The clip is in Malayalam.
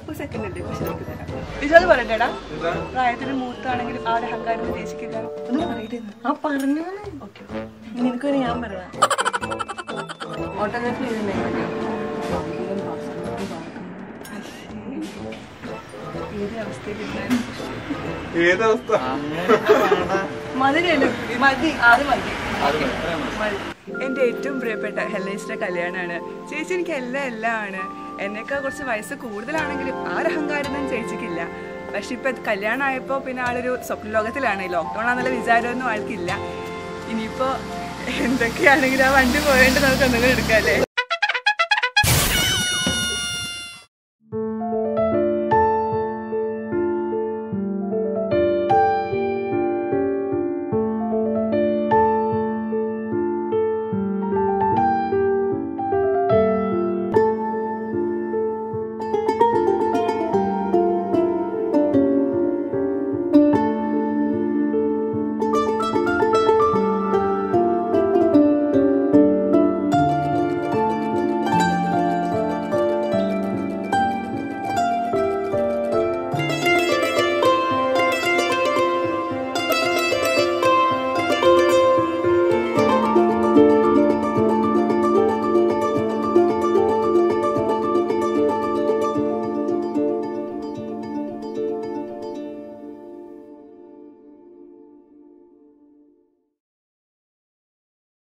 ഒരു സെക്കൻഡ് ഉണ്ട് പക്ഷെ നമുക്ക് തരാം ഇജോത് പറയണ്ടേടാ പ്രായത്തിന് മൂത്താണെങ്കിലും ആ ഒരു അഹങ്കാരം ഉദ്ദേശിക്കില്ല ഒന്ന് പറയട്ടെ ആ പറഞ്ഞു ഓക്കെ നിനക്കൊരു ഞാൻ പറയാം ഓട്ടോഗ്രാഫി ഏത് അവസ്ഥയിലിരുന്നാലും ഏതവസ്ഥ മധുരല്ലോ മതി അത് മതി മതി. എൻ്റെ ഏറ്റവും പ്രിയപ്പെട്ട ഹെല്ലേച്ചിന്റെ കല്യാണമാണ് ചേച്ചി എനിക്ക് എല്ലാം എല്ലാം ആണ് എന്നേക്കാൾ കുറച്ച് വയസ്സ് കൂടുതലാണെങ്കിലും ആ ഒരു അഹങ്കാരം ഒന്നും ചേച്ചിക്കില്ല പക്ഷെ ഇപ്പൊ കല്യാണം ആയപ്പോ പിന്നെ ആളൊരു സ്വപ്ന ലോകത്തിലാണ് ലോക്ക്ഡൌൺ ആണെന്നുള്ള വിചാരമൊന്നും ആൾക്കില്ല ഇനിയിപ്പോ എന്തൊക്കെയാണെങ്കിലും ആ വണ്ടി പോയിട്ട് നമുക്ക് എന്തെങ്കിലും എടുക്കാം അല്ലേ